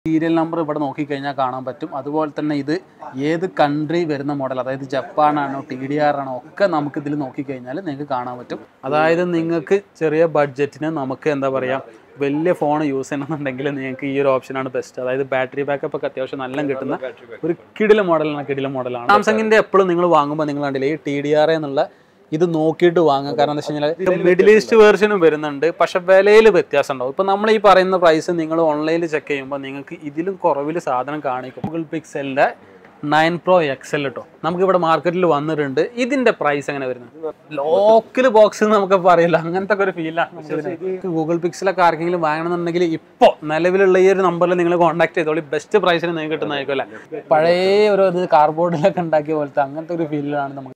Serial number ഇവിടെ നോക്കിക്കഴിഞ്ഞാൽ കാണാൻ പറ്റും അതുപോലെ തന്നെ ഇത് ഏത് കൺട്രി വരുന്ന മോഡൽ അതായത് ജപ്പാനാണോ ടി ഡി ആർ ആണോ ഒക്കെ നമുക്ക് ഇതിൽ നോക്കിക്കഴിഞ്ഞാൽ നിങ്ങൾക്ക് കാണാൻ പറ്റും അതായത് നിങ്ങൾക്ക് ചെറിയ ബഡ്ജറ്റിന് നമുക്ക് എന്താ പറയുക വലിയ ഫോൺ യൂസ് ചെയ്യണമെന്നുണ്ടെങ്കിൽ നിങ്ങൾക്ക് ഈ ഒരു ഓപ്ഷനാണ് ബെസ്റ്റ് അതായത് ബാറ്ററി ബാക്കപ്പ് ഒക്കെ അത്യാവശ്യം നല്ല കിട്ടുന്ന ഒരു കിടില മോഡലാണ് കിടില മോഡലാണ് സാംസങ്ങിന്റെ എപ്പോഴും നിങ്ങൾ വാങ്ങുമ്പോൾ നിങ്ങൾ കണ്ടില്ലേ ഈ ടി ഡി ആർ എന്നുള്ള ഇത് നോക്കിയിട്ട് വാങ്ങാം കാരണം എന്താ വെച്ച് കഴിഞ്ഞാൽ മിഡിൽ ഈസ്റ്റ് വേർഷനും വരുന്നുണ്ട് പക്ഷെ വിലയിൽ വ്യത്യാസം ഉണ്ടാവും ഇപ്പൊ നമ്മൾ ഈ പറയുന്ന പ്രൈസ് നിങ്ങൾ ഓൺലൈനിൽ ചെക്ക് ചെയ്യുമ്പോൾ നിങ്ങൾക്ക് ഇതിലും കുറവിൽ സാധനം കാണിക്കും ഗൂഗിൾ പിക്സലിന്റെ നയൻ പ്രോ എക്സൽ കേട്ടോ നമുക്ക് ഇവിടെ മാർക്കറ്റിൽ വന്നിട്ടുണ്ട് ഇതിന്റെ പ്രൈസ് എങ്ങനെ വരുന്നത് ലോക്കൽ ബോക്സ് നമുക്ക് പറയില്ല അങ്ങനത്തെ ഒക്കെ ഒരു ഫീലാണ് ഗൂഗിൾ പിക്സലൊക്കെ ആർക്കെങ്കിലും വാങ്ങണമെന്നുണ്ടെങ്കിൽ ഇപ്പോൾ നിലവിലുള്ള ഈ ഒരു നമ്പറിൽ നിങ്ങൾ കോൺടാക്ട് ചെയ്തോളി ബെസ്റ്റ് പ്രൈസിന് നിങ്ങൾക്ക് കിട്ടുന്നതായിരിക്കും അല്ലേ പഴയ ഒരു ഇത് കാർബോർഡിലൊക്കെ ഉണ്ടാക്കിയ പോലത്തെ അങ്ങനത്തെ ഒരു ഫീലിലാണ് നമുക്ക്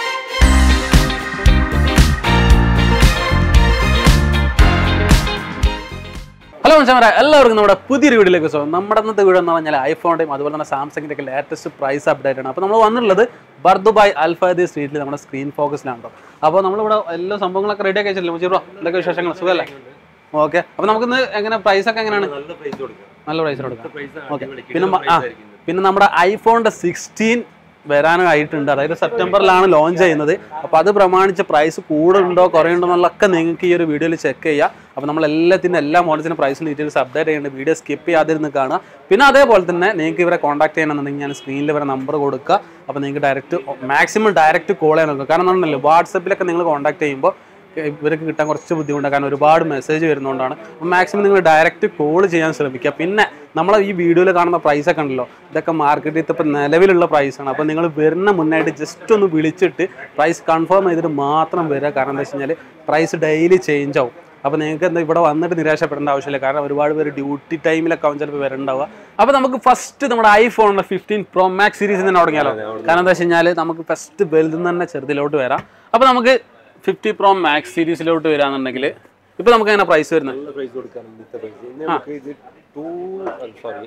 ഹലോ മനുഷ്യന്മാരെ എല്ലാവർക്കും നമ്മുടെ പുതിയൊരു വീഡിയോയിലേക്ക് സ്വാഗതം നമ്മുടെ ഇന്നത്തെ വീഡിയോ എന്ന് പറഞ്ഞാൽ ഐഫോണിൻ്റെയും അതുപോലെ തന്നെ സാംസങ്ങിൻ്റെ ഒക്കെ ലേറ്റസ്റ്റ് പ്രൈസ് അപ്ഡേറ്റ് ആണ് അപ്പോൾ നമ്മൾ വന്നിട്ടുള്ളത് ബർദുബായ് അൽഫാദി സ്ട്രീറ്റിൽ നമ്മുടെ സ്ക്രീൻ ഫോക്കസിലാണ് കേട്ടോ അപ്പോൾ നമ്മളിവിടെ എല്ലാ സംഭവങ്ങളൊക്കെ റെഡി ആക്കി വെച്ചിട്ടില്ല മുച്ചിറോ എന്തൊക്കെ വിശേഷങ്ങൾ സുഖമല്ലേ ഓക്കെ അപ്പോൾ നമുക്കിന്ന് എങ്ങനെ പ്രൈസ് ഒക്കെ എങ്ങനെയാണ് നല്ല പ്രൈസ് കൊടുക്കാം നല്ല പ്രൈസിന് കൊടുക്കാം പ്രൈസ് ഓക്കെ പിന്നെ മ- ആ പിന്നെ നമ്മുടെ ഐഫോണിന്റെ സിക്സ്റ്റീൻ വരാനായിട്ടുണ്ട് അതായത് സെപ്റ്റംബറിലാണ് ലോഞ്ച് ചെയ്യുന്നത് അപ്പോൾ അത് പ്രമാണിച്ച് പ്രൈസ് കൂടുണ്ടോ കുറയുണ്ടോ എന്നുള്ളതൊക്കെ നിങ്ങൾക്ക് ഈ ഒരു വീഡിയോയിൽ ചെക്ക് ചെയ്യാം അപ്പോൾ നമ്മൾ എല്ലാത്തിൻ്റെ എല്ലാ മോഡൽസിൻ്റെ പ്രൈസ് ഡീറ്റെയിൽസ് അപ്ഡേറ്റ് ചെയ്യുന്നുണ്ട് വീഡിയോ സ്കിപ്പ് ചെയ്യാതിരുന്ന് കാണുക പിന്നെ അതേപോലെ തന്നെ നിങ്ങൾക്ക് ഇവരെ കോൺടാക്ട് ചെയ്യണമെന്നുണ്ടെങ്കിൽ ഞാൻ സ്ക്രീനിൽ ഇവരെ നമ്പർ കൊടുക്കുക അപ്പോൾ നിങ്ങൾക്ക് ഡയറക്റ്റ് മാക്സിമം ഡയറക്റ്റ് കോൾ ചെയ്യാൻ നോക്കുക കാരണം എന്താണല്ലോ വാട്സപ്പിലൊക്കെ നിങ്ങൾ കോൺടാക്ട് ചെയ്യുമ്പോൾ ഇവർക്ക് കിട്ടാൻ കുറച്ച് ബുദ്ധിമുട്ടാണ് കാരണം ഒരുപാട് മെസ്സേജ് വരുന്നതുകൊണ്ടാണ് അപ്പം മാക്സിമം നിങ്ങൾ ഡയറക്റ്റ് കോൾ ചെയ്യാൻ ശ്രമിക്കുക പിന്നെ നമ്മളെ ഈ വീഡിയോയിൽ കാണുന്ന പ്രൈസ് ഒക്കെ ഉണ്ടല്ലോ ഇതൊക്കെ മാർക്കറ്റിൽ ഇപ്പോൾ നിലവിലുള്ള പ്രൈസാണ് അപ്പോൾ നിങ്ങൾ വരുന്ന മുന്നായിട്ട് ജസ്റ്റ് ഒന്ന് വിളിച്ചിട്ട് പ്രൈസ് കൺഫേം ചെയ്തിട്ട് മാത്രം വരിക കാരണം എന്താ വെച്ച് കഴിഞ്ഞാൽ പ്രൈസ് ഡെയിലി ചേഞ്ച് ആവും അപ്പോൾ നിങ്ങൾക്ക് എന്താ ഇവിടെ വന്നിട്ട് നിരാശപ്പെടേണ്ട ആവശ്യമില്ല കാരണം ഒരുപാട് പേര് ഡ്യൂട്ടി ടൈമിലൊക്കെ ആവും ചിലപ്പോൾ വരണ്ടാവുക അപ്പോൾ നമുക്ക് ഫസ്റ്റ് നമ്മുടെ ഐഫോണിലെ ഫിഫ്റ്റീൻ പ്രോ മാക്സ് സീരീസ് തന്നെ തുടങ്ങിയാലോ കാരണം എന്താ വെച്ച് കഴിഞ്ഞാൽ നമുക്ക് ഫസ്റ്റ് വലുതിൽ തന്നെ ചെറുതിലോട്ട് വരാം അപ്പോൾ നമുക്ക് ഫിഫ്റ്റി പ്രോ മാക്സ് സീരീസിലോട്ട് വരാന്നുണ്ടെങ്കിൽ ഇപ്പോൾ നമുക്ക് എങ്ങനെ പ്രൈസ് വരുന്നത് നല്ല പ്രൈസ് കൊടുക്കാം ഇന്നത്തെ പ്രൈസ് ഇനി നമുക്ക് ഇത് ടു സോറി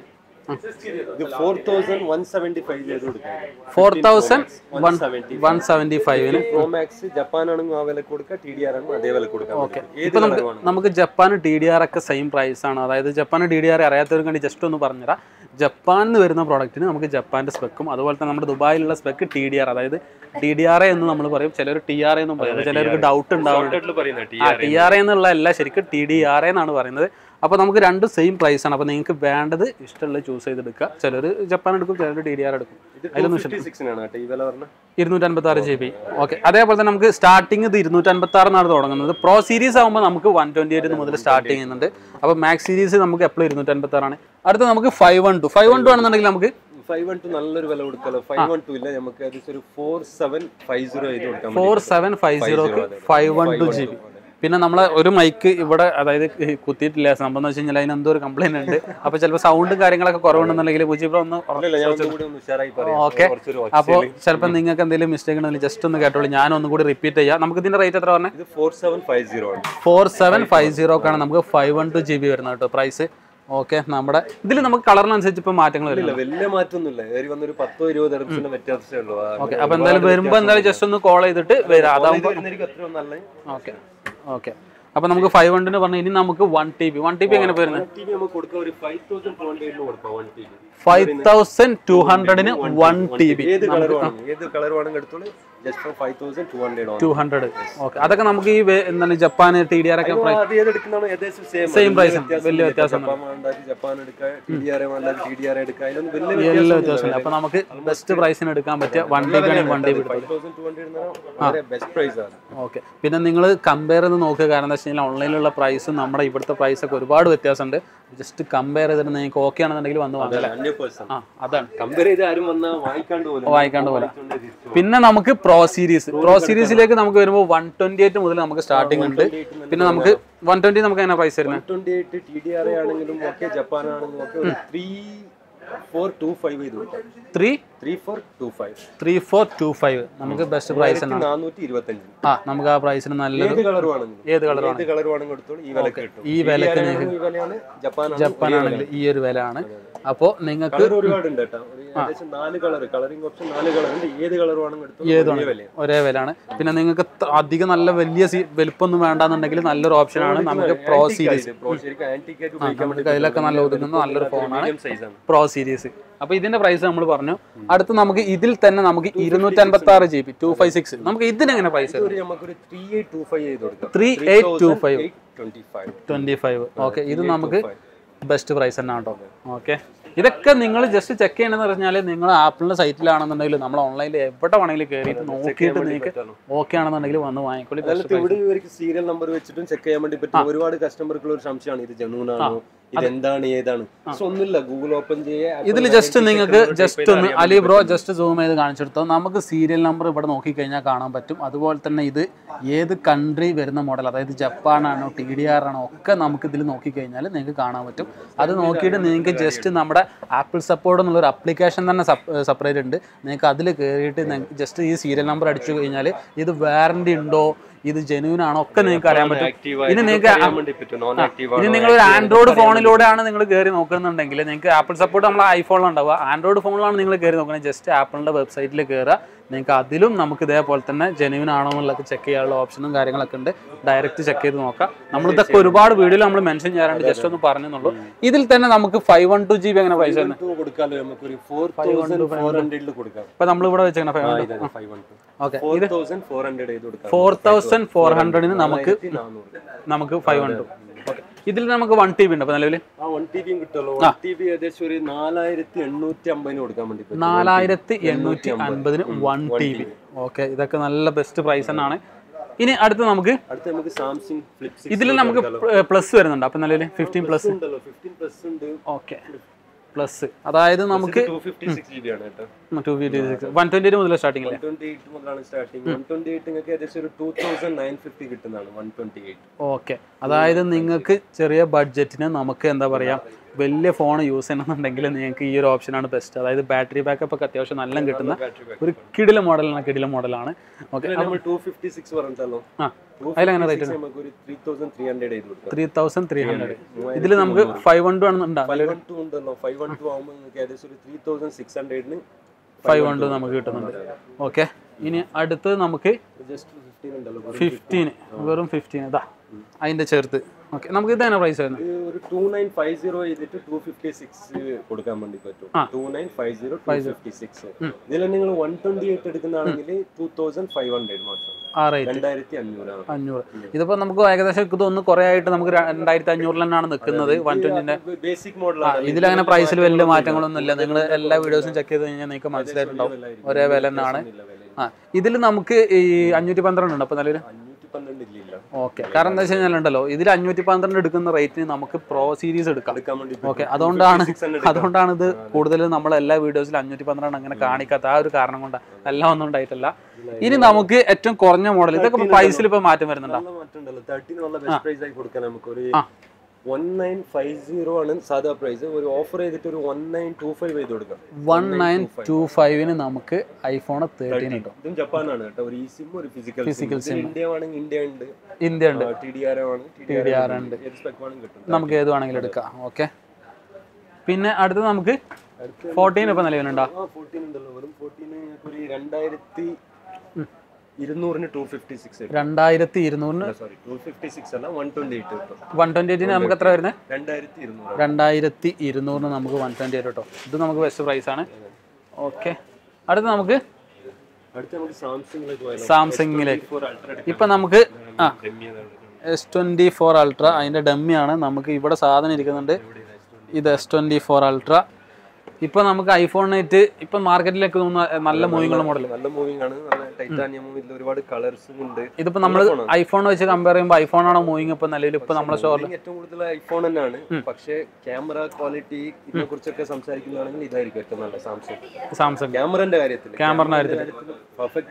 ഇത് four thousand one seventy five ചെയ്ത് കൊടുക്കാം four thousand one seventy one seventy ഫൈവിന് പ്രോ മാക്സ് ജപ്പാൻ ആണെങ്കിൽ ആ വില കൊടുക്കുക ടി ഡി ആർ ആണെങ്കിൽ അതേ വില കൊടുക്കാം പറ്റും. ഏത് ഇപ്പൊ നമുക്ക് colour വേണം? നമുക്ക് ജപ്പാൻ ടി ഡി ആർ ഒക്കെ സെയിം പ്രൈസ് ആണ് അതായത് ജപ്പാൻ ടി ഡി ആർ അറിയാത്തവർക്ക് വേണ്ടി ജസ്റ്റ് ഒന്ന് പറഞ്ഞുതരാം ജപ്പാനിൽ നിന്ന് വരുന്ന പ്രോഡക്റ്റിന് നമുക്ക് ജപ്പാന്റെ സ്പെക്കും അതുപോലെ തന്നെ നമ്മുടെ ദുബായിലുള്ള സ്പെക്ക് ടി ഡി ആർ അതായത് ടി ഡി ആർ എന്ന് നമ്മൾ പറയും ചിലർ ടി ആർ എന്നും പറയും അത് ചിലർക്ക് ഡൗട്ട് ഉണ്ടാവുന്നുണ്ട് Shortcut ല് പറയുന്നത് ടി ആ ടി ആർ എന്നുള്ള അല്ല ശരിക്കും ടി ഡി ആർ എന്നാണ് പറയുന്നത് അപ്പോൾ നമുക്ക് രണ്ട് സെയിം പ്രൈസ് ആണ് അപ്പോൾ നിങ്ങൾക്ക് വേണ്ടത് ഇഷ്ടമുള്ളത് ചൂസ് ചെയ്തെടുക്കുക ചിലർ ജപ്പാൻ എടുക്കും ചിലർ ടി ഡി ആർ എടുക്കും ഇത് അതിലൊന്നും ഫിഫ്റ്റി സിക്സിനാണ് കേട്ടോ ഈ വില പറഞ്ഞ ഇരുന്നൂറ്റൻപത്തി ആറ് ജി ബി ഓക്കെ അതേപോലെ തന്നെ നമുക്ക് സ്റ്റാർട്ടിങ് ഇത് ഇരുന്നൂറ്റൻപത്തി ആറിനാണ് തുടങ്ങുന്നത് പ്രോ സീരീസ് ആകുമ്പോൾ നമുക്ക് വൺ ട്വന്റി എയ്റ്റ് മുതൽ സ്റ്റാർട്ട് ചെയ്യുന്നുണ്ട് അപ്പോൾ മാക്സ് സീരീസ് നമുക്ക് എപ്പോഴും ഇരുന്നൂറ്റൻപത്തി ആറാണ് അടുത്ത നമുക്ക് five one two five one two ആണെന്നുണ്ടെങ്കിൽ നമുക്ക് ഫൈവ് വൺ ടു നല്ലൊരു വില കൊടുക്കാലോ ഫൈവ് വൺ ടു ഇല്ല നമുക്ക് അത് ഒരു ഫോർ സെവൻ ഫൈവ് സീറോ ചെയ്ത് കൊടുക്കാം ഫോർ സെവൻ ഫൈവ് സീറോക്ക് five one two G B പിന്നെ നമ്മളെ ഒരു മൈക്ക് ഇവിടെ അതായത് കുത്തിയിട്ടില്ല സംഭവം എന്ന് വെച്ച് കഴിഞ്ഞാൽ അതിന് എന്തോ ഒരു കംപ്ലൈന്റ് ഉണ്ട് അപ്പോൾ ചിലപ്പോൾ സൗണ്ടും കാര്യങ്ങളൊക്കെ കുറവുണ്ടെന്നുണ്ടെങ്കിൽ മുജീബ് ഒന്ന് ഇല്ല ഞാൻ ഒന്നും കൂടി ഒന്ന് ഉഷാറായി പറയാം ഓക്കെ കുറച്ചൊരു അപ്പോൾ ചിലപ്പോൾ നിങ്ങൾക്ക് എന്തെങ്കിലും മിസ്റ്റേക്ക് ഉണ്ടെങ്കിൽ ജസ്റ്റ് ഒന്ന് കേട്ടോളൂ ഞാൻ ഒന്നും കൂടി റിപ്പീറ്റ് ചെയ്യാം നമുക്ക് ഇതിന്റെ റേറ്റ് എത്ര പറഞ്ഞത് ഇത് ഫോർ സെവൻ ഫൈവ് സീറോ ആണ് ഫോർ സെവൻ ഫൈവ് സീറോക്കാണ് നമുക്ക് five one two G B വരുന്നത് കേട്ടോ പ്രൈസ് ഓക്കെ നമ്മുടെ ഇതിൽ നമുക്ക് കളറിനനുസരിച്ച് ഇപ്പോൾ മാറ്റങ്ങൾ വരും ഇല്ല വലിയ മാറ്റമൊന്നുമില്ല ഏറി വന്നൊരു പത്തോ ഇരുപതോ ഇടത്തിന്റെ വ്യത്യാസമേ ഉള്ളൂ ആ, ഓക്കെ അപ്പോൾ എന്തായാലും വരുമ്പോൾ എന്തായാലും ജസ്റ്റ് ഒന്ന് കോൾ ചെയ്തിട്ട് വരാം ഇത് അതാകുമ്പോൾ വരുന്നതായിരിക്കും അത്രയും നല്ല ഓക്കെ ഓക്കെ അപ്പോൾ നമുക്ക് ഫൈവ് ഹൺഡ്രഡ് പറഞ്ഞാൽ ഇനി നമുക്ക് one T B one T B എങ്ങനെ വരുന്നത് ടി വി നമുക്ക് കൊടുക്കാം ഒരു ഫൈവ് തൗസൻഡ് ടു ഹൺഡ്രഡിന് കൊടുക്കാം one T V five thousand two ഹൺഡ്രഡിന് വൺ ടി ബി ഏത് കളർ വേണം ഏത് കളർ വേണമെങ്കിൽ എടുത്തോളൂ just four five thousand two hundred two hundred okay അതൊക്കെ നമുക്ക് ഈ വേ- എന്താണ് ജപ്പാൻ ടി ഡി ആർ ഒക്കെ പ്രൈസ് അത് ഏത് എടുക്കുന്നതാണ് ഏകദേശം സെയിം Same price ആണ്. വലിയ വ്യത്യാസം ജപ്പാൻ വേണ്ടാത്ത ജപ്പാൻ എടുക്കുക ടി ഡി ആർ വേണ്ടാത്ത ടി ഡി ആർ എടുക്കുക അതിലൊന്നും വലിയ എല്ലാ വ്യത്യാസമില്ല അപ്പോൾ നമുക്ക് ബെസ്റ്റ് പ്രൈസിന് എടുക്കാൻ പറ്റിയ വൺ ടി ബി ആണെങ്കിൽ one T B five thousand two hundred വളരെ ബെസ്റ്റ് പ്രൈസ് ആണ് ഓക്കെ പിന്നെ നിങ്ങൾ കമ്പയർ ചെയ്ത് നോക്കുക കാരണം എന്താ വെച്ച് കഴിഞ്ഞാൽ ഓൺലൈനിലുള്ള പ്രൈസും നമ്മുടെ ഇവിടുത്തെ പ്രൈസൊക്കെ ഒരുപാട് വ്യത്യാസമുണ്ട് ജസ്റ്റ് കമ്പയർ ചെയ്തിട്ട് നിങ്ങൾക്ക് ഓക്കെ ആണെന്നുണ്ടെങ്കിൽ വന്ന് വാങ്ങാം ഹൺഡ്രഡ് പേഴ്സൺ ആ അതാണ് കമ്പയർ ചെയ്ത് ആരും വന്നാൽ വാങ്ങിക്കാണ്ട് പോലും വായിക്കാണ്ട് പോലെ പിന്നെ നമുക്ക് പ്രോ സീരീസ് പ്രോ സീരീസിലേക്ക് നമുക്ക് വരുമ്പോൾ വൺ ട്വന്റി എയ്റ്റ് മുതൽ നമുക്ക് സ്റ്റാർട്ടിംഗ് ഉണ്ട് പിന്നെ നമുക്ക് വൺ ട്വന്റി നമുക്ക് എങ്ങനെ പ്രൈസ് വരുന്നത് twenty eight T D R ആണെങ്കിലും ഒക്കെ ജപ്പാൻ ആണെങ്കിലും ഒക്കെ ഒരു ത്രീ ഫോർ ടു ഫൈവ് ചെയ്ത് കൊടുക്കാം three three four two five three four two five നമുക്ക് ബെസ്റ്റ് പ്രൈസ് ആണ് നാനൂറ്റി ഇരുപത്തഞ്ച് ആ നമുക്ക് ആ പ്രൈസിന് നല്ലൊരു ഏത് കളർ വേണമെങ്കിലും ഏത് കളർ ഏത് കളർ വേണമെങ്കിൽ എടുത്തോളൂ ഈ വിലക്ക് കിട്ടും ഈ വിലക്ക് ഈ വിലയാണ് ജപ്പാനാണ് ജപ്പാനാണെങ്കിൽ ഈ ഒരു വില ആണ് അപ്പോൾ നിങ്ങൾക്ക് കളർ ഒരുപാട് ഉണ്ട് കേട്ടോ ഒരു ഏകദേശം നാല് കളർ കളറിംഗ് ഓപ്ഷൻ നാല് കളർ ഉണ്ട് ഏത് കളർ വേണമെങ്കിൽ എടുത്തോളൂ ഒരേ വിലയാണ് ഒരേ വിലയാണ് പിന്നെ നിങ്ങൾക്ക് ത- അധികം നല്ല വലിയ സീ- വലുപ്പമൊന്നും വേണ്ടാന്നുണ്ടെങ്കിൽ നല്ലൊരു ഓപ്ഷനാണ് നമുക്ക് പ്രോ സീരീസ് പ്രോ ശരിക്കും ആന്റിക് ആയിട്ട് ഉപയോഗിക്കാൻ നമുക്ക് കയ്യിലൊക്കെ നല്ല ഒതുങ്ങുന്ന നല്ലൊരു ഫോണാണ് മീഡിയം സൈസാണ് പ്രോ സീരീസ് അപ്പൊ ഇതിന്റെ പ്രൈസ് നമ്മൾ പറഞ്ഞു അടുത്ത് നമുക്ക് ഇതിൽ തന്നെ നമുക്ക് ഇരുന്നൂറ്റി അൻപത്തി ആറ് G B two five six നമുക്ക് ഇതിനെങ്ങനെ പ്രൈസ് ഒരു നമുക്കൊരു ത്രീ എയ്റ്റ് ടു ഫൈവ് ചെയ്ത് കൊടുക്കാം three eight two five twenty five twenty five okay ഇത് നമുക്ക് ബെസ്റ്റ് പ്രൈസ് തന്നെ കേട്ടോ ഓക്കെ ഇതൊക്കെ നിങ്ങൾ ജസ്റ്റ് ചെക്ക് ചെയ്യണമെന്ന് പറഞ്ഞാൽ നിങ്ങൾ ആപ്പിളിന്റെ സൈറ്റിലാണെന്നുണ്ടെങ്കിൽ നമ്മൾ ഓൺലൈനിൽ എവിടെ വേണമെങ്കിലും കയറിയിട്ട് നോക്കിയിട്ട് നിങ്ങൾക്ക് ഓക്കെ ആണെന്നുണ്ടെങ്കിൽ വന്ന് വാങ്ങിക്കോളി അതിലത്ത് ഇവിടെ ഇവർക്ക് സീരിയൽ നമ്പർ വെച്ചിട്ടും ചെക്ക് ചെയ്യാൻ വേണ്ടി പറ്റും ഒരുപാട് കസ്റ്റമർക്കുള്ള ഒരു സംശയമാണ് ഇത് ജനൂൺ ആണോ ഇത് എന്താണ് ഏതാണ് പക്ഷെ ഒന്നുമില്ല ഗൂഗിൾ ഓപ്പൺ ചെയ്യുക ഇതിൽ ജസ്റ്റ് നിങ്ങൾക്ക് ജസ്റ്റ് ഒന്ന് അലി ബ്രോ ജസ്റ്റ് സൂം ചെയ്ത് കാണിച്ചെടുത്തോ നമുക്ക് സീരിയൽ നമ്പർ ഇവിടെ നോക്കിക്കഴിഞ്ഞാൽ കാണാൻ പറ്റും അതുപോലെ തന്നെ ഇത് ഏത് കൺട്രി വരുന്ന മോഡൽ അതായത് ജപ്പാനാണോ ടി ഡി ആർ ആണോ ഒക്കെ നമുക്ക് ഇതിൽ നോക്കിക്കഴിഞ്ഞാൽ നിങ്ങൾക്ക് കാണാൻ പറ്റും അത് നോക്കിയിട്ട് നിങ്ങൾക്ക് ജസ്റ്റ് നമ്മുടെ ആപ്പിൾ സപ്പോർട്ട് എന്നുള്ളൊരു അപ്ലിക്കേഷൻ തന്നെ സെപ്പറേറ്റ് ഉണ്ട് നിങ്ങൾക്ക് അതിൽ കയറിയിട്ട് ജസ്റ്റ് ഈ സീരിയൽ നമ്പർ അടിച്ചു കഴിഞ്ഞാൽ ഇത് വാറണ്ടി ഉണ്ടോ ഇത് ജെന്യൂൻ ആണോ ഒക്കെ നിങ്ങൾക്ക് അറിയാൻ പറ്റും ഇനി നിങ്ങൾക്ക് അറിയാൻ വേണ്ടി പറ്റും നോൺ ആക്റ്റീവ് ഇനി നിങ്ങൾ ഒരു ആൻഡ്രോയിഡ് ഫോണിലൂടെയാണ് നിങ്ങൾ കയറി നോക്കുന്നുണ്ടെങ്കിൽ നിങ്ങൾക്ക് ആപ്പിൾ സപ്പോർട്ട് നമ്മൾ ഐഫോണിലുണ്ടാവുക ആൻഡ്രോയിഡ് ഫോണിലാണ് നിങ്ങൾ കയറി നോക്കുന്നത് ജസ്റ്റ് ആപ്പിളിന്റെ വെബ്സൈറ്റിൽ കയറുക നിങ്ങൾക്ക് അതിലും നമുക്ക് ഇതേപോലെ തന്നെ ജെന്യൂൻ ആണോ എന്നുള്ളതൊക്കെ ചെക്ക് ചെയ്യാനുള്ള ഓപ്ഷനും കാര്യങ്ങളൊക്കെ ഉണ്ട് ഡയറക്റ്റ് ചെക്ക് ചെയ്ത് നോക്കാം നമ്മളിതൊക്കെ ഒരുപാട് വീഡിയോയിൽ നമ്മൾ മെൻഷൻ ചെയ്യാറുണ്ട് ജസ്റ്റ് ഒന്ന് പറഞ്ഞെന്നുള്ളൂ ഇതിൽ തന്നെ നമുക്ക് five one two G B അങ്ങനെ പൈസ തന്നെ കൊടുക്കാലോ നമുക്ക് ഒരു ഫോർ തൗസൻഡ് ഫോർ ഹൺഡ്രഡിൽ കൊടുക്കാം ഇപ്പൊ നമ്മളിവിടെ വെച്ചേക്കണ five hundred five one two okay four thousand four hundred ചെയ്ത് കൊടുക്കാം ഫോർ തൗസൻഡ് ഫോർ ഹൺഡ്രഡിന് നമുക്ക് നാനൂറ് നമുക്ക് ഫൈവ് ഹൺഡ്രഡ് ഓക്കെ ഇതിൽ നമുക്ക് വൺ ടി ബി ഉണ്ട് അപ്പൊ നിലവിൽ ആ വൺ ടി ബിയും കിട്ടുമല്ലോ വൺ ടി ബി ഏകദേശം ഒരു നാലായിരത്തി എണ്ണൂറ്റി അമ്പതിന് കൊടുക്കാൻ വേണ്ടി പറ്റും നാലായിരത്തി എണ്ണൂറ്റി അൻപതിന് വൺ ടി ബി ഓക്കെ ഇതൊക്കെ നല്ല ബെസ്റ്റ് പ്രൈസ് തന്നെയാണ് ഇനി അടുത്ത് നമുക്ക് അടുത്ത നമുക്ക് സാംസങ് ഫ്ലിപ്പ് ഇതിൽ നമുക്ക് പ്ലസ് വരുന്നുണ്ട് അപ്പൊ നിലവിൽ ഫിഫ്റ്റീൻ പ്ലസ് ഉണ്ടല്ലോ ഫിഫ്റ്റീൻ പ്ലസ് ഉണ്ട് ഓക്കെ പ്ലസ് അതായത് നമുക്ക് two fifty six G B ആണ് കേട്ടോ two fifty six one twenty മുതൽ സ്റ്റാർട്ടിംഗ് അല്ലേ ട്വന്റി എയ്റ്റ് മുതലാണ് സ്റ്റാർട്ടിങ് വൺ ട്വന്റി എയ്റ്റ് നിങ്ങൾക്ക് ഏകദേശം ഒരു ടൂ തൗസൻഡ് നയൻ ഫിഫ്റ്റി കിട്ടുന്നതാണ് വൺ ട്വന്റി എയ്റ്റ് ഓക്കെ അതായത് നിങ്ങൾക്ക് ചെറിയ ബഡ്ജറ്റിന് നമുക്ക് എന്താ പറയാ വലിയ ഫോൺ യൂസ് ചെയ്യണമെന്നുണ്ടെങ്കിൽ നിങ്ങൾക്ക് ഈ ഒരു ഓപ്ഷനാണ് ബെസ്റ്റ് അതായത് ബാറ്ററി ബാക്കപ്പ് ഒക്കെ അത്യാവശ്യം നല്ല കിട്ടുന്ന ഒരു കിടില മോഡലാണ് കിടില മോഡലാണ് ഓക്കെ നമ്മൾ ടൂ ഫിഫ്റ്റി സിക്സ് പറഞ്ഞല്ലോ ആ അതിലെങ്ങനെ റേറ്റ് നമുക്ക് ഒരു ത്രീ തൗസൻഡ് ത്രീ ഹൺഡ്രഡ് ചെയ്ത് കൊടുക്കാം ത്രീ തൗസൻഡ് ത്രീ ഹൺഡ്രഡ് ഇതിൽ നമുക്ക് ഫൈവ് ഹൺഡ്രഡ് ആണ് ഉണ്ടാകും ഫൈവ് വൺ ടു ഉണ്ടല്ലോ ഫൈവ് വൺ ടു ആകുമ്പോൾ നിങ്ങൾക്ക് ഏകദേശം ഒരു ത്രീ തൗസൻഡ് സിക്സ് ഹൺഡ്രഡിന് ഫൈവ് ഹൺഡ്രഡ് നമുക്ക് കിട്ടുന്നുണ്ട് ഓക്കെ ഇനി അടുത്തത് നമുക്ക് ജസ്റ്റ് ഫിഫ്റ്റീൻ ഉണ്ടല്ലോ ഫിഫ്റ്റീൻ വെറും ഫിഫ്റ്റീൻ ഇതാ അതിന്റെ ചേർത്ത് ഓക്കെ നമുക്ക് ഇതാണ് പ്രൈസ് വരുന്നത് ഇത് ഒരു ടു നയൻ ഫൈവ് സീറോ ചെയ്തിട്ട് ടു ഫിഫ്റ്റി സിക്സ് കൊടുക്കാൻ വേണ്ടി പറ്റും two nine five zero two fifty six ഇതിൽ നിങ്ങൾ വൺ ട്വന്റി എയ്റ്റ് എടുക്കുന്നതാണെങ്കിൽ ടു തൗസൻഡ് ഫൈവ് ഹൺഡ്രഡ് മാത്രം ആ റേറ്റ് രണ്ടായിരത്തി അഞ്ഞൂറാണ് അഞ്ഞൂറ് ഇതിപ്പോ നമുക്ക് ഏകദേശം ഇതൊന്ന് കുറെ ആയിട്ട് നമുക്ക് രണ്ടായിരത്തി അഞ്ഞൂറിൽ തന്നെയാണ് നിൽക്കുന്നത് വൺ ട്വന്റിന്റെ ബേസിക് മോഡലാണ് ഇതിലങ്ങനെ പ്രൈസിൽ വലിയ മാറ്റങ്ങളൊന്നും ഇല്ല നിങ്ങൾ എല്ലാ വീഡിയോസും ചെക്ക് ചെയ്ത് കഴിഞ്ഞാൽ നിങ്ങൾക്ക് മനസ്സിലായിട്ടുണ്ടാവും ഒരേ വില തന്നെയാണ് ആ ഇതിൽ നമുക്ക് ഈ അഞ്ഞൂറ്റി പന്ത്രണ്ട് ഉണ്ട് അപ്പൊ നിലവിൽ അഞ്ഞൂറ്റി പന്ത്രണ്ട് ഇല്ല ഓക്കെ കാരണം എന്താ വെച്ച് കഴിഞ്ഞാൽ ഉണ്ടല്ലോ ഇതിൽ അഞ്ഞൂറ്റി പന്ത്രണ്ട് എടുക്കുന്ന റേറ്റിന് നമുക്ക് പ്രോ സീരീസ് എടുക്കാം എടുക്കാൻ വേണ്ടി ഓക്കെ അതുകൊണ്ടാണ് അതുകൊണ്ടാണ് ഇത് കൂടുതൽ നമ്മൾ എല്ലാ വീഡിയോസിലും അഞ്ഞൂറ്റി പന്ത്രണ്ട് അങ്ങനെ കാണിക്കാത്ത ആ ഒരു കാരണം കൊണ്ടാണ് എല്ലാം ഒന്നും ഉണ്ടായിട്ടില്ല ഇനി നമുക്ക് ഏറ്റവും കുറഞ്ഞ മോഡൽ ഇതൊക്കെ പ്രൈസിൽ ഇപ്പൊ മാറ്റം വരുന്നുണ്ടോ നല്ല മാറ്റം ഉണ്ടല്ലോ തേർട്ടീന് നല്ല ബെസ്റ്റ് പ്രൈസ് ആയി കൊടുക്കാൻ നമുക്ക് ഒരു വൺ നയൻ ഫൈവ് സീറോ ആണ് സാധാ പ്രൈസ് ഒരു ഓഫർ ചെയ്തിട്ട് ഒരു വൺ നയൻ ടു ഫൈവ് ചെയ്ത് കൊടുക്കാം വൺ നയൻ ടു ഫൈവിന് നമുക്ക് ഐഫോൺ തേർട്ടീൻ കിട്ടും ഇതും ജപ്പാനാണ് കേട്ടോ ഒരു ഈ സിം ഒരു ഫിസിക്കൽ Physical സിം ഇന്ത്യ ആണെങ്കിൽ ഇന്ത്യ ഉണ്ട് ഇന്ത്യ ഉണ്ട് ടി ഡി ആർ ആണ് ടി ഡി ആർ ഉണ്ട് ഏത് സ്പെക് വേണമെങ്കിൽ കിട്ടും നമുക്ക് ഏത് വേണമെങ്കിലും എടുക്കാം ഓക്കെ പിന്നെ അടുത്ത് നമുക്ക് ഫോർട്ടീൻ ഇപ്പൊ നിലവിലുണ്ടോ ആ ഫോർട്ടീൻ ഉണ്ടല്ലോ വെറും ഫോർട്ടീന് ഒരു രണ്ടായിരത്തി ഇരുന്നൂറിന് ടു ഫിഫ്റ്റി സിക്സ് രണ്ടായിരത്തി ഇരുന്നൂറിന് സോറി ടു ഫിഫ്റ്റി സിക്സ് അല്ല വൺ ട്വന്റി എയ്റ്റ് കിട്ടും വൺ ട്വന്റി എയ്റ്റിന് നമുക്ക് എത്ര വരുന്നത് രണ്ടായിരത്തി ഇരുന്നൂറ് രണ്ടായിരത്തി ഇരുന്നൂറിന് നമുക്ക് വൺ ട്വന്റി എയ്റ്റ് കേട്ടോ ഇത് നമുക്ക് ബെസ്റ്റ് പ്രൈസ് ആണ് ഓക്കെ അടുത്ത് നമുക്ക് അടുത്ത നമുക്ക് സാംസങ്ങിലേക്ക് പോയാലോ സാംസങ്ങിലേക്ക് ഫോർ അൾട്ര ഇപ്പൊ നമുക്ക് ആ ഡെമ്മി ഏതാണ് എസ് ട്വന്റി ഫോർ അൾട്ര അതിന്റെ ഡമ്മിയാണ് നമുക്ക് ഇവിടെ സാധനം ഇരിക്കുന്നുണ്ട് ഇത് എസ് ട്വന്റി ഫോർ അൾട്ര ഇപ്പൊ നമുക്ക് ഐഫോണിനായിട്ട് ഇപ്പൊ മാർക്കറ്റിലേക്ക് തോന്നുന്ന നല്ല മൂവിങ്ങുള്ള മോഡൽ നല്ല മൂവിങ് ആണ് നല്ല ടൈറ്റാനിയമും ഇതിൽ ഒരുപാട് കളേഴ്സും ഉണ്ട് ഇതിപ്പോ നമ്മൾ ഐഫോൺ വെച്ച് കമ്പയർ ചെയ്യുമ്പോൾ ഐഫോൺ ആണോ മൂവിങ് ഇപ്പൊ നിലവിൽ ഇപ്പൊ നമ്മുടെ സ്റ്റോറിൽ Moving ഏറ്റവും കൂടുതൽ ഐഫോൺ തന്നെയാണ് പക്ഷേ ക്യാമറ ക്വാളിറ്റി ഇതിനെ കുറിച്ചൊക്കെ സംസാരിക്കുന്നതാണെങ്കിൽ ഇതായിരിക്കും ഏറ്റവും നല്ല സാംസങ് സാംസങ് ക്യാമറന്റെ കാര്യത്തിൽ ക്യാമറയുടെ കാര്യത്തിൽ പെർഫെക്റ്റ് ആണ് ഇത്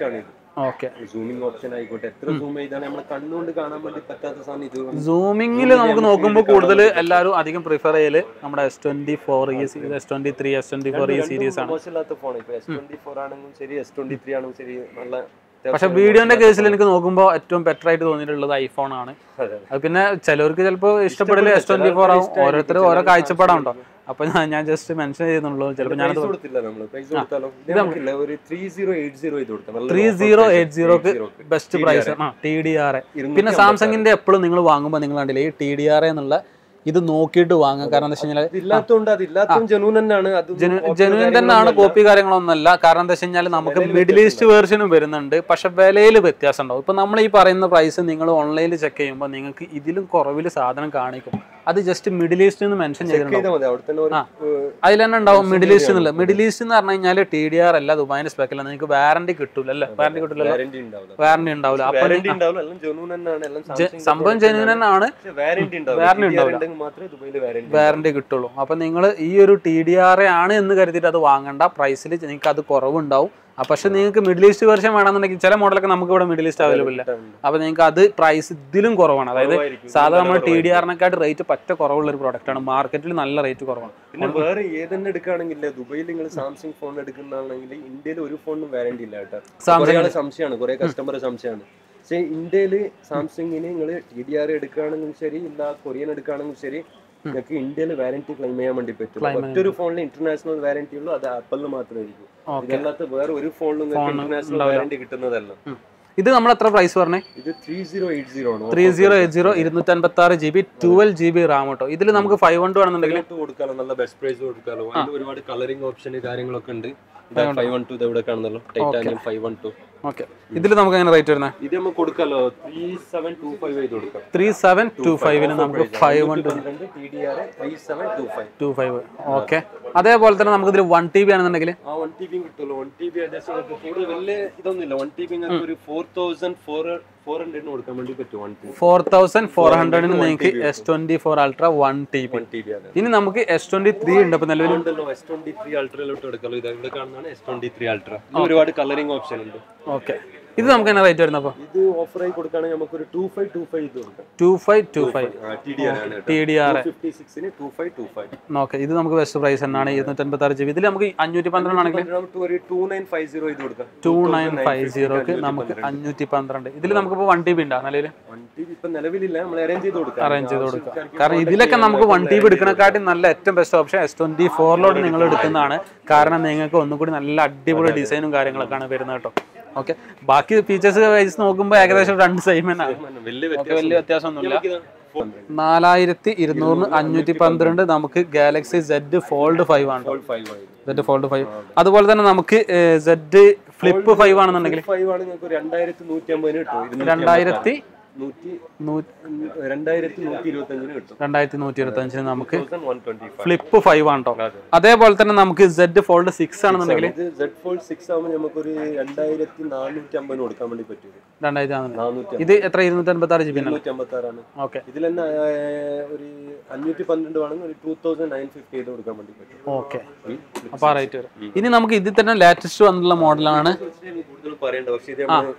ഓക്കെ സൂമിംഗ് ഓപ്ഷൻ ആയിക്കോട്ടെ എത്ര സൂം ചെയ്താണ് നമ്മളെ കണ്ണുകൊണ്ട് കാണാൻ വേണ്ടി പറ്റാത്ത സാധനം ഇത് സൂമിങ്ങിൽ നമുക്ക് നോക്കുമ്പോൾ കൂടുതൽ എല്ലാവരും അധികം പ്രിഫർ ചെയ്യല് നമ്മുടെ എസ് ട്വന്റി ഫോർ ഈ S twenty three S twenty four ഈ സീരീസ് ആണ് മോശമില്ലാത്ത ഫോൺ ഇപ്പൊ എസ് ട്വന്റി ഫോർ ആണെങ്കിലും ശരി എസ് ട്വന്റി ത്രീ ആണെങ്കിലും ശരി നല്ല പക്ഷെ വീഡിയോന്റെ കേസിൽ എനിക്ക് നോക്കുമ്പോൾ ഏറ്റവും ബെറ്റർ ആയിട്ട് തോന്നിയിട്ടുള്ളത് ഐഫോൺ ആണ് അതെ. അത് പിന്നെ ചിലവർക്ക് ചിലപ്പോൾ ഇഷ്ടപ്പെടില്ല എസ് ട്വന്റി ഫോർ ആവും ഓരോരുത്തർ ഓരോ കാഴ്ചപ്പാടാണോ അപ്പൊ ഞാൻ ഞാൻ ജസ്റ്റ് മെൻഷൻ ചെയ്യുന്നുള്ളൂ ചിലപ്പോൾ ഞാൻ പൈസ കൊടുത്തില്ല നമ്മള് പൈസ കൊടുത്താലോ ഇത് നമുക്കില്ല ഒരു ത്രീ സീറോ എയ്റ്റ് സീറോ ഇത് കൊടുക്കാം നല്ല ത്രീ സീറോ എയ്റ്റ് സീറോക്ക് ബെസ്റ്റ് പ്രൈസ് ആ ടി ഡി ആർ എ പിന്നെ സാംസങ്ങിന്റെ എപ്പോഴും നിങ്ങൾ വാങ്ങുമ്പോൾ നിങ്ങൾ കണ്ടില്ലേ ഈ ടി ഡി ആർ എന്നുള്ള ഇത് നോക്കിയിട്ട് വാങ്ങുക കാരണം എന്താ വെച്ച് കഴിഞ്ഞാൽ ഇല്ലാത്തോണ്ട് അത് ഇല്ലാത്തതും ജനൂൻ തന്നെയാണ് അത് ജെനുവിൻ തന്നെയാണ് കോപ്പി കാര്യങ്ങളൊന്നല്ല കാരണം എന്താ വെച്ച് കഴിഞ്ഞാൽ നമുക്ക് മിഡിൽ ഈസ്റ്റ് വേർഷനും വരുന്നുണ്ട് പക്ഷെ വിലയിൽ വ്യത്യാസം ഉണ്ടാവും ഇപ്പൊ നമ്മൾ ഈ പറയുന്ന പ്രൈസ് നിങ്ങൾ ഓൺലൈനിൽ ചെക്ക് ചെയ്യുമ്പോൾ നിങ്ങൾക്ക് ഇതിലും കുറവിൽ സാധനം കാണിക്കും അത് ജസ്റ്റ് മിഡിൽ ഈസ്റ്റ് എന്ന് മെൻഷൻ ചെയ്തിട്ടുണ്ടാവും ചെയ്താൽ മതി അവിടെ തന്നെ ഒരു അതിൽ തന്നെ ഉണ്ടാവും മിഡിൽ ഈസ്റ്റ് എന്നുള്ള മിഡിൽ ഈസ്റ്റ് എന്ന് പറഞ്ഞു കഴിഞ്ഞാൽ ടി ഡി ആർ അല്ല ദുബായിന്റെ സ്പെക്കല്ല നിങ്ങൾക്ക് വാറണ്ടി കിട്ടൂല അല്ലേ വാറണ്ടി കിട്ടില്ലല്ലോ വാറന്റി ഉണ്ടാവില്ല വാറണ്ടി ഉണ്ടാവില്ല അപ്പൊ വാറന്റി ഉണ്ടാവില്ല എല്ലാം ജനൂൻ തന്നെയാണ് എല്ലാം സാംസങ് സംഭവം ജെനുവിൻ ആണ് വാറന്റി ഉണ്ടാവില്ല Warranty TDR ഉണ്ടെങ്കിൽ മാത്രമേ ദുബൈയിൽ വാറന്റി വാറണ്ടി കിട്ടുള്ളൂ അപ്പൊ നിങ്ങൾ ഈ ഒരു ടി ഡി ആർ എ ആണ് എന്ന് കരുതിയിട്ട് അത് വാങ്ങണ്ട പ്രൈസിൽ നിങ്ങൾക്ക് അത് കുറവുണ്ടാവും ആ, പക്ഷെ നിങ്ങൾക്ക് മിഡിൽ ഈസ്റ്റ് വേർഷൻ വേണമെന്നുണ്ടെങ്കിൽ ചില മോഡലൊക്കെ നമുക്ക് ഇവിടെ മിഡിൽ ഈസ്റ്റ് അവൈലബിൾ ഇല്ല അപ്പൊ നിങ്ങൾക്ക് അത് പ്രൈസ് ഇതിലും കുറവാണ് അതായത് സാധാരണ നമ്മൾ ടി ഡി ആറിനെക്കാട്ട് റേറ്റ് പറ്റ കുറവുള്ള ഒരു പ്രോഡക്റ്റ് ആണ് മാർക്കറ്റിൽ നല്ല റേറ്റ് കുറവാണ് പിന്നെ വേറെ ഏതെന്നെ എടുക്കുകയാണെങ്കിൽ ദുബൈയിൽ നിങ്ങൾ സാംസങ് ഫോൺ എടുക്കുന്നതാണെങ്കിൽ ഇന്ത്യയിൽ ഒരു ഫോണിനും വാറന്റി ഇല്ല കേട്ടോ കുറെ ആളെ സംശയമാണ് കുറെ കസ്റ്റമർ സംശയമാണ് പക്ഷേ ഇന്ത്യയിൽ സാംസങ്ങിന് നിങ്ങൾ ടി ഡി ആർ എടുക്കുകയാണെങ്കിലും ശരി ഇല്ല കൊറിയൻ എടുക്കുകയാണെങ്കിലും ശരി നിങ്ങൾക്ക് ഇന്ത്യയിൽ വാറന്റി ക്ലെയിം ചെയ്യാൻ വേണ്ടി പറ്റും ഒറ്റൊരു ഫോണിൽ ഇന്റർനാഷണൽ വാറന്റി ഉള്ളൂ അത് ആപ്പിളിന് മാത്രമായിരിക്കും ഇതല്ലാത്ത വേറെ ഒരു ഫോണിലും നിങ്ങൾക്ക് ഇന്റർനാഷണൽ വാറന്റി കിട്ടുന്നതല്ല ഇത് നമ്മൾ എത്ര പ്രൈസ് പറഞ്ഞേ ഇത് ത്രീ സീറോ എയ്റ്റ് സീറോ ആണ് ത്രീ സീറോ എയ്റ്റ് സീറോ ഇരുന്നൂറ്റി അൻപത്തി ആറ് G B twelve G B RAM കേട്ടോ ഇതിൽ നമുക്ക് ഫൈവ് ഹൺഡ്രഡ് ആണെന്നുണ്ടെങ്കിൽ ഇതിനകത്ത് കൊടുക്കാലോ നല്ല ബെസ്റ്റ് പ്രൈസ് കൊടുക്കാലോ അതിൽ ഒരുപാട് കളറിംഗ് ഓപ്ഷൻ കാര്യങ്ങളൊക്കെ ഉണ്ട് ഫൈവ് വൺ ടു ഇത് ഇവിടെ കാണുന്നല്ലോ titanium five one two okay ഇതിൽ നമുക്ക് എങ്ങനെ റേറ്റ് വരുന്നത് ഇത് നമുക്ക് കൊടുക്കാലോ ത്രീ സെവൻ ടു ഫൈവ് ചെയ്ത് കൊടുക്കാം ത്രീ സെവൻ ടു ഫൈവിന് നമുക്ക് ഫൈവ് വൺ പന്ത്രണ്ട് T D R three seven two five two five okay അതേപോലെ തന്നെ നമുക്ക് ഇതിൽ വൺ ടി ബി ആണെന്നുണ്ടെങ്കിൽ ആ വൺ ടി ബി കിട്ടുമല്ലോ വൺ ടി ബി ഏകദേശം നിങ്ങൾക്ക് കൂടുതൽ വലിയ ഇതൊന്നുമില്ല വൺ ടി ബി നിങ്ങൾക്ക് ഒരു ഫോർ തൗസൻഡ് ഫോർ ഫോർ ഹൺഡ്രഡിന് കൊടുക്കാൻ വേണ്ടി പറ്റും one T four thousand four ഹൺഡ്രഡിന് നിങ്ങൾക്ക് S twenty four ultra one T B one T B അതെ ഇനി നമുക്ക് എസ് ട്വന്റി ത്രീ ഉണ്ട് അപ്പൊ നിലവിൽ ഉണ്ടല്ലോ എസ് ട്വന്റി ത്രീ അൾട്രയിലോട്ട് എടുക്കാലോ ഇത് ഇവിടെ കാണുന്നതാണ് എസ് ട്വന്റി ത്രീ അൾട്ര ഒരുപാട് കളറിംഗ് ഓപ്ഷൻ ഉണ്ട് ഓക്കെ ഇത് നമുക്ക് എന്നാ റേറ്റ് വരുന്നത് അപ്പോൾ ഇത് ഓഫർ ആയി കൊടുക്കുകയാണെങ്കിൽ നമുക്ക് ഒരു ടു ഫൈവ് ടു ഫൈവ് ഇത് കൊടുക്കാം two five two five T D R ആണ് ടി ഡി ആർ ഫിഫ്റ്റി സിക്സിന് two five two five okay ഇത് നമുക്ക് ബെസ്റ്റ് പ്രൈസ് തന്നെയാണ് ഇരുന്നൂറ്റി അൻപത്തി ആറ് ജി ബി ഇതിൽ നമുക്ക് അഞ്ഞൂറ്റി പന്ത്രണ്ട് ആണെങ്കിൽ നമുക്ക് ഒരു ടു നയൻ ഫൈവ് സീറോ ഇത് കൊടുക്കാം ടു നയൻ ഫൈവ് സീറോക്ക് നമുക്ക് അഞ്ഞൂറ്റി പന്ത്രണ്ട് ഇതിൽ നമുക്കിപ്പോൾ വൺ ടി ബി ഉണ്ടോ നിലവിൽ വൺ ടി ബി ഇപ്പൊ നിലവിലില്ല നമ്മൾ അറേഞ്ച് ചെയ്ത് കൊടുക്കാം അറേഞ്ച് ചെയ്ത് കൊടുക്കുക കാരണം ഇതിലൊക്കെ നമുക്ക് വൺ ടി ബി എടുക്കണക്കാട്ടി നല്ല ഏറ്റവും ബെസ്റ്റ് ഓപ്ഷൻ എസ് ട്വന്റി ഫോറിലോട്ട് നിങ്ങൾ എടുക്കുന്നതാണ് കാരണം നിങ്ങൾക്ക് ഒന്നുകൂടി നല്ല അടിപൊളി ഡിസൈനും കാര്യങ്ങളൊക്കെയാണ് വരുന്നത് കേട്ടോ ഓക്കെ ബാക്കി ഫീച്ചേഴ്സ് വൈസ് നോക്കുമ്പോൾ ഏകദേശം രണ്ട് സെയിം തന്നെയാണ് വലിയ ഓക്കെ വലിയ വ്യത്യാസമൊന്നുമില്ല വ്യത്യാസം നാലായിരത്തി ഇരുന്നൂറിന് അഞ്ഞൂറ്റി പന്ത്രണ്ട് നമുക്ക് ഗാലക്സി സെഡ് ഫോൾഡ് ഫൈവ് ആണ് ഫൈവ് ആയിരുന്നു സെഡ് ഫോൾഡ് ഫൈവ് അതുപോലെ തന്നെ നമുക്ക് സെഡ് ഫ്ലിപ്പ് ഫൈവ് ആണെന്നുണ്ടെങ്കിൽ ഫൈവ് ആണ് നിങ്ങൾക്ക് രണ്ടായിരത്തി നൂറ്റി അമ്പതിന് കിട്ടും ഇരുന്നൂറ്റി രണ്ടായിരത്തി നൂറ്റി നൂ- രണ്ടായിരത്തി നൂറ്റി ഇരുപത്തി അഞ്ചിന് കിട്ടും രണ്ടായിരത്തി നൂറ്റി ഇരുപത്തി അഞ്ചിന് നമുക്ക് one twenty five flip five ആണ് കേട്ടോ അതേപോലെ തന്നെ നമുക്ക് സെഡ് ഫോൾഡ് സിക്സ് ആണെന്നുണ്ടെങ്കിൽ ഇത് സെഡ് ഫോൾഡ് സിക്സ് ആകുമ്പോൾ നമുക്കൊരു രണ്ടായിരത്തി നാനൂറ്റി അമ്പതിന് കൊടുക്കാൻ വേണ്ടി പറ്റും രണ്ടായിരത്തി നാനൂറ് നാനൂറ്റി ഇത് എത്ര ഇരുന്നൂറ്റി അൻപത്തി ആറ് ജി ബി ഇരുന്നൂറ്റി അമ്പത്തി ആറാണ് ഓക്കെ ഇതിൽ തന്നെ ആ, ഒരു അഞ്ഞൂറ്റി പന്ത്രണ്ട് വേണമെങ്കിൽ ഒരു ടൂ തൗസൻഡ് നയൻ ഫിഫ്റ്റി ചെയ്ത് കൊടുക്കാൻ വേണ്ടി പറ്റും ഓക്കെ അപ്പോൾ ആ റേറ്റ് വരും ഇനി നമുക്ക് ഇതിൽ തന്നെ ലേറ്റസ്റ്റ് വന്നിട്ടുള്ള മോഡലാണ് കൂടുതൽ പറയണ്ട പക്ഷേ ഇത് നമ്മള്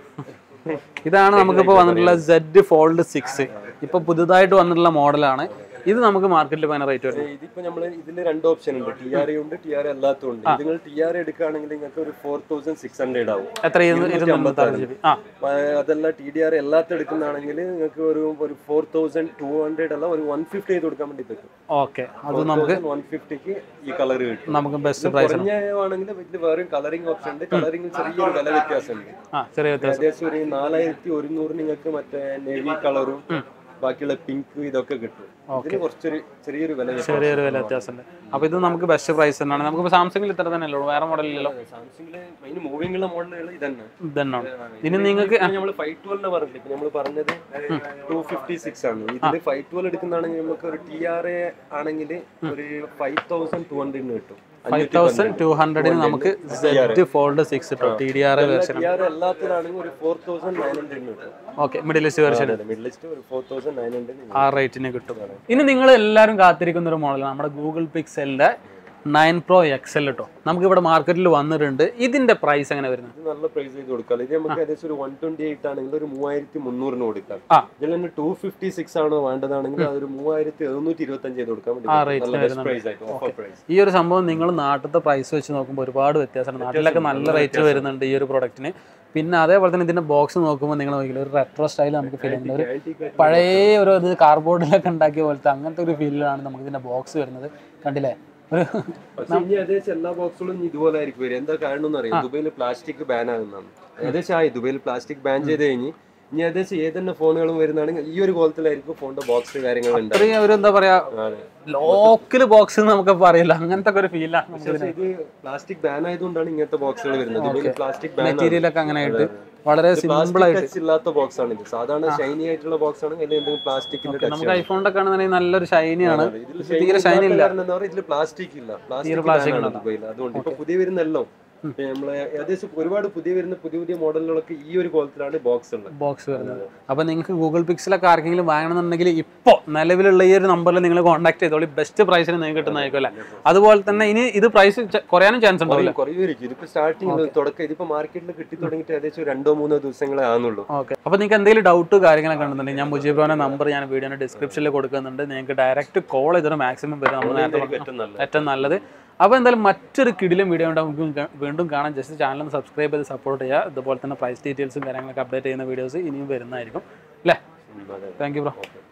ഇതാണ് നമുക്കിപ്പോൾ വന്നിട്ടുള്ള സെഡ് ഫോൾഡ് സിക്സ് ഇപ്പൊ പുതുതായിട്ട് വന്നിട്ടുള്ള മോഡലാണ് ഇത് നമുക്ക് മാർക്കറ്റിൽ പോകാൻ റേറ്റ് വരുന്നത് ഇതിപ്പോ നമ്മള് ഇതിൽ രണ്ട് ഓപ്ഷൻ ഉണ്ട് ടി ആർ ഉണ്ട് ടി ആർ അല്ലാത്തതും ഉണ്ട് ഇത് നിങ്ങൾ ടി ആർ എടുക്കുകയാണെങ്കിൽ നിങ്ങൾക്ക് ഒരു ഫോർ തൗസൻഡ് സിക്സ് ഹൺഡ്രഡ് ആവും എത്ര ഇരുന്നൂറ്റി അൻപത്തി ആറ് ജി ബി ആ ആ, അതല്ല ടി ഡി ആർ അല്ലാത്ത എടുക്കുന്നതാണെങ്കിൽ നിങ്ങൾക്ക് ഒരു ഒരു ഫോർ തൗസൻഡ് ടു ഹൺഡ്രഡ് അല്ല ഒരു വൺ ഫിഫ്റ്റി ചെയ്ത് കൊടുക്കാൻ വേണ്ടി പറ്റും ഓക്കെ അത് നമുക്ക് വൺ ഫിഫ്റ്റിക്ക് ഈ കളർ കിട്ടും നമുക്ക് ബെസ്റ്റ് പ്രൈസ് കുറഞ്ഞാണെങ്കിൽ ഇതിൽ വേറെയും കളറിംഗ് ഓപ്ഷൻ ഉണ്ട് കളറിംഗ് ചെറിയൊരു വില വ്യത്യാസമുണ്ട് ആ ചെറിയ വ്യത്യാസം ഏകദേശം ഒരു നാലായിരത്തി ഒരുന്നൂറ് നിങ്ങൾക്ക് മറ്റേ നെവി കളറും ബാക്കിയുള്ള പിങ്ക് ഇതൊക്കെ കിട്ടും ഇതിന് കുറച്ചൊരു ചെറിയൊരു വില വ്യത്യാസം ചെറിയൊരു വില വ്യത്യാസമുണ്ട് അപ്പൊ ഇത് നമുക്ക് ബെസ്റ്റ് പ്രൈസ് തന്നെയാണ് നമുക്ക് സാംസങ്ങിൽ ഇത്ര തന്നെ ഉള്ളൂ വേറെ മോഡലില്ലല്ലോ സാംസങ്ങില് മെയിൻ മൂവിംഗ് ഉള്ള മോഡലുകൾ ഇതന്നെ ഇതന്നെയാണ് ഇനി നിങ്ങൾക്ക് നമ്മൾ ഫൈവ് ട്വൽവ് പറഞ്ഞില്ല ഇപ്പൊ നമ്മൾ പറഞ്ഞത് ടു ഫിഫ്റ്റി സിക്സ് ആണ് ഇതിൽ ഫൈവ് ട്വൽവ് എടുക്കുന്നതാണെങ്കിൽ നമുക്ക് ഒരു ടി ആർ എ ആണെങ്കിൽ ഒരു ഫൈവ് തൗസൻഡ് ടു ഹൺഡ്രഡിന് കിട്ടും ഫൈവ് തൗസൻഡ് ടു ഹൺഡ്രഡിന് നമുക്ക് സെഡ് ഫോൾഡ് സിക്സ് കിട്ടും T D R version T R അല്ലാത്തതാണെങ്കിൽ ഒരു ഫോർ തൗസൻഡ് നയൻ ഹൺഡ്രഡിന് കിട്ടും okay Middle East version middle list ഒരു ഫോർ തൗസൻഡ് നയൻ ഹൺഡ്രഡ് ആ റേറ്റിന് കിട്ടും ഇനി നിങ്ങൾ എല്ലാവരും കാത്തിരിക്കുന്ന ഒരു മോഡലാണ് നമ്മുടെ ഗൂഗിൾ പിക്സലിന്റെ നയൻ പ്രോ എക്സൽ കേട്ടോ നമുക്ക് ഇവിടെ മാർക്കറ്റിൽ വന്നിട്ടുണ്ട് ഇതിന്റെ പ്രൈസ് എങ്ങനെ വരുന്നത് ഇത് നല്ല പ്രൈസ് ചെയ്ത് കൊടുക്കാം ഇത് നമുക്ക് ഏകദേശം ഒരു വൺ ട്വന്റി എയ്റ്റ് ആണെങ്കിൽ ഒരു മൂവായിരത്തി മുന്നൂറിന് കൊടുക്കാം ആ. ഇതിൽ തന്നെ ടു ഫിഫ്റ്റി സിക്സ് ആണോ വേണ്ടതാണെങ്കിൽ അതൊരു മൂവായിരത്തി എഴുന്നൂറ്റി ഇരുപത്തി അഞ്ച് ചെയ്ത് കൊടുക്കാൻ വേണ്ടി ആ പറ്റും. റേറ്റിന് നല്ല ബെസ്റ്റ് വരുന്നുണ്ട് പ്രൈസ് ആയിട്ട് ഓഫർ പ്രൈസ് ഈ ഒരു സംഭവം നിങ്ങൾ നാട്ടിലത്തെ പ്രൈസ് വെച്ച് നോക്കുമ്പോൾ ഒരുപാട് വ്യത്യാസമാണ് നാട്ടിലൊക്കെ നല്ല റേറ്റ് വരുന്നുണ്ട് ഈ ഒരു പ്രൊഡക്റ്റിന് പിന്നെ അതേപോലെ തന്നെ ഇതിന്റെ ബോക്സ് നോക്കുമ്പോൾ നിങ്ങൾ നോക്കില്ല ഒരു റെട്രോ സ്റ്റൈൽ നമുക്ക് ഫീൽ ചെയ്യുന്നത് ഒരു പഴയ ഒരു ഇത് കാർബോർഡിലൊക്കെ ഉണ്ടാക്കിയ പോലത്തെ അങ്ങനത്തെ ഒരു ഫീലിലാണ് നമുക്ക് ഇതിന്റെ ബോക്സ് വരുന്നത് കണ്ടില്ലേ ഒരു പക്ഷെ ഇനി ഏകദേശം എല്ലാ ബോക്സുകളും ഇനി ഇതുപോലെ ആയിരിക്കും വരും എന്താ കാരണം എന്ന് അറിയാം ദുബൈയിൽ പ്ലാസ്റ്റിക് ബാൻ ആകുന്നതാണ് ഏകദേശം ആയി ദുബൈയിൽ പ്ലാസ്റ്റിക് ബാൻ ചെയ്ത് കഴിഞ്ഞ് ഇനി ഏകദേശം ഏതെന്നെ ഫോണുകളും വരുന്നതാണെങ്കിൽ ഈ ഒരു കോലത്തിലായിരിക്കും ഫോണിന്റെ ബോക്സ് കാര്യങ്ങൾ ഉണ്ടാവും അത്രയും ഒരു എന്താ പറയാ അതെ. ലോക്കൽ ബോക്സ് നമുക്ക് പറയില്ല അങ്ങനത്തെ ഒക്കെ ഒരു ഫീലാണ് പക്ഷേ ഇത് പ്ലാസ്റ്റിക് ബാൻ ആയതുകൊണ്ടാണ് ഇങ്ങനത്തെ ബോക്സുകൾ വരുന്നത് ദുബൈയിൽ പ്ലാസ്റ്റിക് ബാൻ മെറ്റീരിയൽ ഒക്കെ അങ്ങനെ ആയിട്ട് വളരെ സിമ്പിൾ ആയിട്ട് ടച്ച് ഇല്ലാത്ത ബോക്സ് ആണ് ഇത് സാധാരണ ഷൈനി ആയിട്ടുള്ള ബോക്സ് ആണ് അതിൽ എന്തെങ്കിലും പ്ലാസ്റ്റിക്കിന്റെ ടച്ച് നമുക്ക് ഐഫോണിന്റെ ഒക്കെ ആണെന്നുണ്ടെങ്കിൽ നല്ലൊരു ഷൈനിയാണ് ഇതിൽ തീരെ ഷൈൻ ഇല്ല ഇതിൽ പ്ലാസ്റ്റിക് ഇല്ല plastic പ്ലാസ്റ്റിക് ആണ് ദുബൈയിൽ അതുകൊണ്ട് ഇപ്പൊ പുതിയ വരുന്നെല്ലാം നമ്മളെ ഏകദേശം ഒരുപാട് പുതിയ വരുന്ന പുതിയ പുതിയ മോഡലുകളൊക്കെ ഈ ഒരു കോലത്തിലാണ് ബോക്സ് ഉള്ളത് ബോക്സ് വരുന്നത് അപ്പൊ നിങ്ങൾക്ക് ഗൂഗിൾ പിക്സിലൊക്കെ ആർക്കെങ്കിലും വാങ്ങണമെന്നുണ്ടെങ്കിൽ ഇപ്പോൾ നിലവിലുള്ള ഈ ഒരു നമ്പറിൽ നിങ്ങൾ കോൺടാക്ട് ചെയ്തോളി ബെസ്റ്റ് പ്രൈസിന് നിങ്ങൾക്ക് കിട്ടുന്നതായിരിക്കും അല്ലേ അതുപോലെ തന്നെ ഇനി ഇത് പ്രൈസ് കുറയാനും ചാൻസ് ഉണ്ടാവില്ല കുറയുമായിരിക്കും ഇതിപ്പോ സ്റ്റാർട്ടിങ് തുടക്കം ഇതിപ്പോ മാർക്കറ്റിൽ കിട്ടി തുടങ്ങിയിട്ട് ഏകദേശം രണ്ടോ മൂന്നോ ദിവസങ്ങളെ ആകുന്നുള്ളൂ ഓക്കെ അപ്പോൾ നിങ്ങൾക്ക് എന്തെങ്കിലും ഡൗട്ട് കാര്യങ്ങളൊക്കെ ഉണ്ടെന്നുണ്ടെങ്കിൽ ഞാൻ മുജീബ്രോന്റെ നമ്പർ ഞാൻ വീഡിയോയുടെ ഡിസ്ക്രിപ്ഷനിൽ കൊടുക്കുന്നുണ്ട് നിങ്ങൾക്ക് ഡയറക്റ്റ് കോൾ ചെയ്തൊരു മാക്സിമം വരും നമ്മൾ നേരത്തെ പറഞ്ഞ- ഏറ്റവും നല്ലത് ഏറ്റവും നല്ലത് അപ്പോൾ എന്തായാലും മറ്റൊരു കിടിലും വീഡിയോ ഉണ്ടാവും നമുക്ക് വീ- വീണ്ടും കാണാം ജസ്റ്റ് ചാനൽ ഒന്ന് സബ്സ്ക്രൈബ് ചെയ്ത് സപ്പോർട്ട് ചെയ്യുക ഇതുപോലെ തന്നെ പ്രൈസ് ഡീറ്റെയിൽസും കാര്യങ്ങളൊക്കെ അപ്ഡേറ്റ് ചെയ്യുന്ന വീഡിയോസ് ഇനിയും വരുന്നതായിരിക്കും അല്ലേ ഉം, അതെ താങ്ക് യു ബ്രോ ഓക്കെ